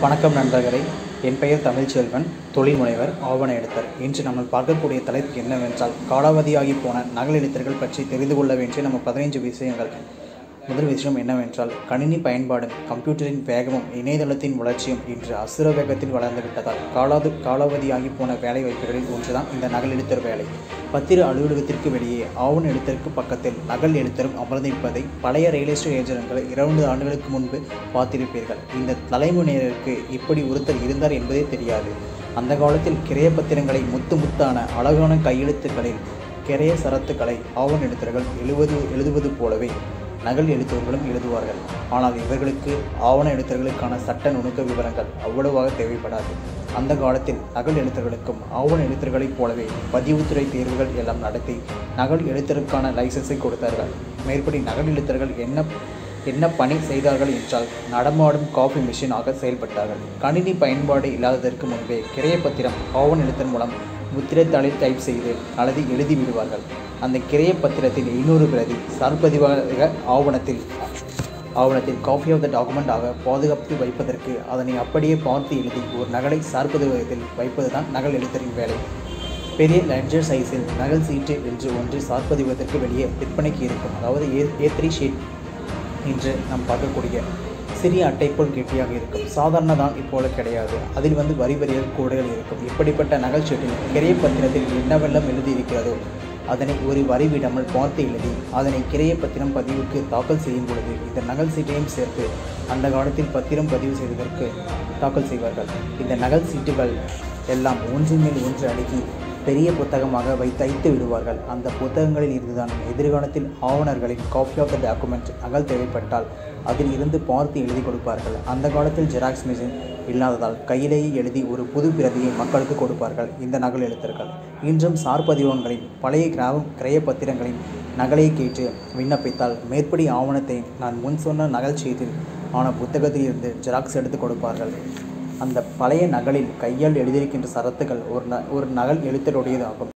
வணக்கம் நண்பர்களே என் பெயர் தமிழ்ச்செல்வன் தொழில் முனைவர் ஆவண எழுத்தர் இன்று நம்ம பார்க்கக்கூடிய தலைப்பு என்னவென்றால் காலாவதியாகி போன நகல் எழுத்தர்கள் பற்றி தெரிந்து கொள்ள வேண்டிய நம்ம பதினைஞ்சு விஷயங்கள் முதல் விஷயம் என்னவென்றால் கணினி பயன்பாடும் கம்ப்யூட்டரின் வேகமும் இணையதளத்தின் வளர்ச்சியும் இன்று அசுர வேகத்தில் வளர்ந்து விட்டதால் காலாது காலாவதியாகி போன வேலை வாய்ப்புகளில் ஒன்றுதான் இந்த நகல் எழுத்தர் வேலை பத்திர அலுவலகத்திற்கு வெளியே ஆவண எழுத்தருக்கு பக்கத்தில் நகல் எழுத்தரும் அமர்ந்திருப்பதை பழைய ரியல் எஸ்டேட் ஏஜென்ட்கள் இருபது ஆண்டுகளுக்கு முன்பு பார்த்திருப்பீர்கள் இந்த தலைமுறையினருக்கு இப்படி ஒருத்தர் இருந்தார் என்பதே தெரியாது அந்த காலத்தில் கிரைய பத்திரங்களை முத்து முத்தான அழகான கையெழுத்துக்களில் கிரைய சரத்துக்களை ஆவண எழுத்தர்கள் எழுவது எழுதுவது போலவே நகல் எழுத்தவர்களும் எழுதுவார்கள் ஆனால் இவர்களுக்கு ஆவண எழுத்தர்களுக்கான சட்ட நுணுக்க விவரங்கள் அவ்வளவாக தேவைப்படாது அந்த காலத்தில் நகல் எழுத்தர்களுக்கும் ஆவண எழுத்தர்களைப் போலவே பதிவுத்துறை தேர்வுகள் எல்லாம் நடத்தி நகல் எழுத்தருக்கான லைசன்ஸை கொடுத்தார்கள் மேற்படி நகல் எழுத்தர்கள் என்ன என்ன பணி செய்தார்கள் என்றால் நடமாடும் காஃபி மிஷினாக செயல்பட்டார்கள் கணினி பயன்பாடு இல்லாததற்கு முன்பே கிரைய பத்திரம் ஆவண எழுத்தன் மூலம் முத்திரைத்தாளில் டைப் செய்து அல்லது எழுதி விடுவார்கள் அந்த கிரைய பத்திரத்தில் இன்னொரு பிரதி சார்பதிவாக ஆவணத்தில் ஆவணத்தில் காப்பி ஆஃப் த டாக்குமெண்ட் ஆக பாதுகாத்து வைப்பதற்கு அதனை அப்படியே பார்த்து எழுதி ஒரு நகலை சார்பதிவகத்தில் வைப்பது தான் நகல் எழுத்தரின் வேலை பெரிய லெட்ஜர் சைஸில் நகல் சீட்டு என்று ஒன்று சார்பதிவகத்திற்கு வெளியே விற்பனைக்கு இருக்கும் அதாவது ஏ ஏ த்ரீ ஷீட் என்று நாம் பார்க்கக்கூடிய சிறிய அட்டை போல் கெட்டியாக இருக்கும் சாதாரண தான் இப்போல கிடையாது அதில் வந்து வரி வரிகள் கூடுதல் இருக்கும் இப்படிப்பட்ட நகல்சீட்டில் கிரைய பத்திரத்தில் என்னவெல்லாம் எழுதியிருக்கிறதோ அதனை ஒரு வரி விடாமல் பார்த்து எழுதி அதனை கிரைய பத்திரம் பதிவுக்கு தாக்கல் செய்யும் பொழுது இந்த நகல் சீட்டையும் சேர்த்து அந்த காலத்தில் பத்திரம் பதிவு செய்வதற்கு தாக்கல் செய்வார்கள் இந்த நகல் சீட்டுகள் எல்லாம் ஒன்றின் மேல் ஒன்று அடுக்கி பெரிய புத்தகமாக வைத்து விடுவார்கள் அந்த புத்தகங்களில் இருந்துதான் எதிர்காலத்தில் ஆவணர்களின் காப்பி ஆஃப் த டாக்குமெண்ட் நகல் தேவைப்பட்டால் அதில் இருந்து பார்த்து எழுதி கொடுப்பார்கள் அந்த காலத்தில் ஜெராக்ஸ் மிஷின் இல்லாததால் கையிலேயே எழுதி ஒரு புது பிரதியை மக்களுக்கு கொடுப்பார்கள் இந்த நகல் எழுத்தர்கள் இன்றும் சார் பதிவங்களின் பழைய கிராமம் கிரைய பத்திரங்களின் நகலை கேட்டு விண்ணப்பித்தால் மேற்படி ஆவணத்தை நான் முன் சொன்ன நகல் செய்தில் ஆன புத்தகத்தில் இருந்து ஜெராக்ஸ் எடுத்து கொடுப்பார்கள் அந்த பழைய நகலில் கையால் எழுதியிருக்கின்ற சரத்துகள் ஒரு ந ஒரு நகல் எழுத்தருடையதாகும்